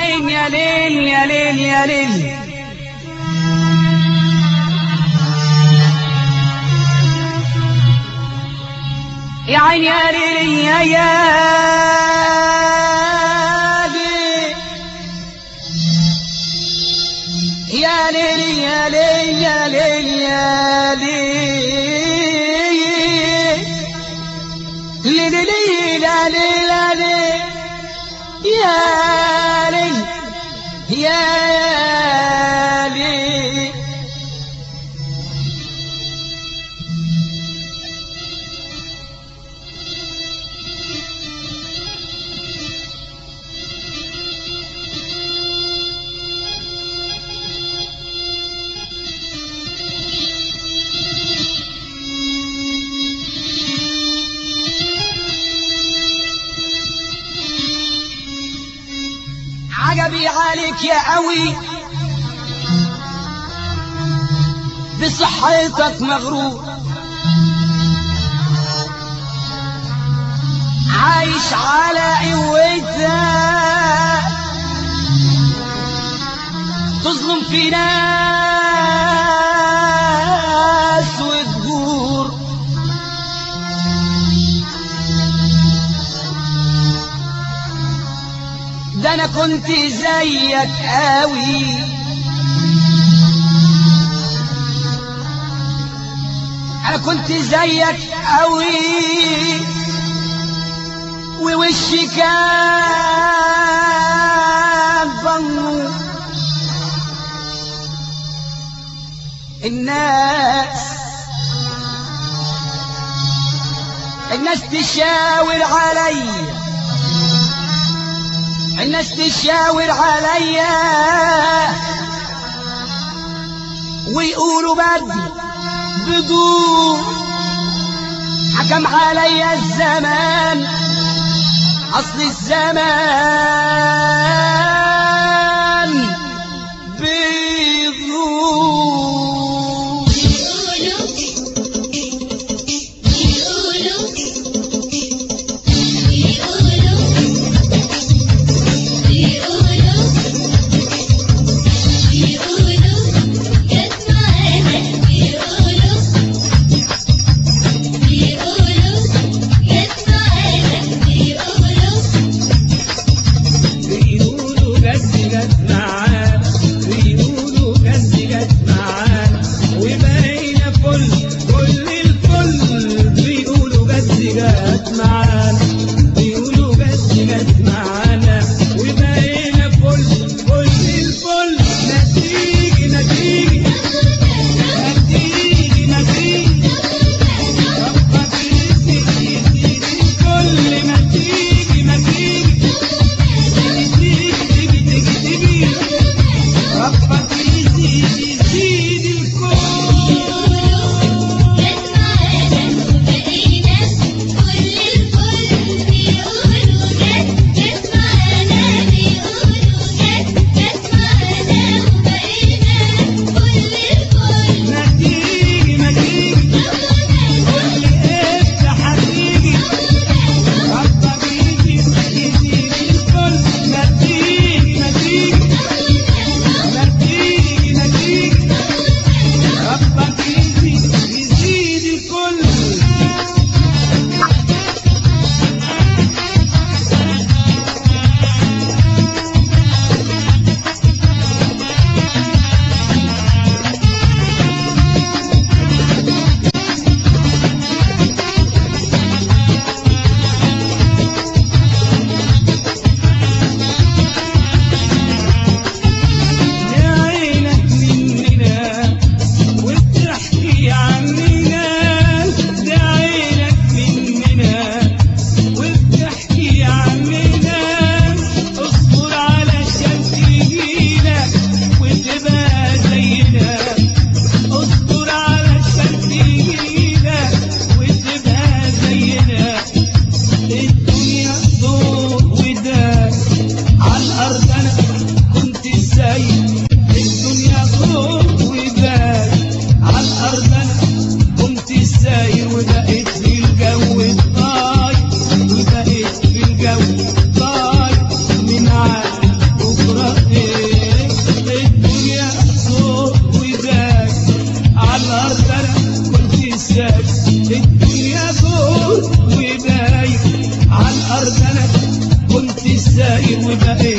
عين يا ليل يا ليل يا ليل يا عين يا ليل يا يا ليل يا ليل يا ليل يا ليل يا ليل ليل ليل لا ليل لا ليل يا ليل يا ليل عجبي عليك يا قوي بصحتك مغرور عايش على قوتك تظلم في ناس وتجور ده انا كنت زيك قوي انا كنت زيك قوي ووشي كان ضنو الناس الناس تشاور عليا الناس تشاور عليا ويقولوا بدي بدون حكم عليا الزمان اصل الزمان بيظلم بيقولوا وبقيت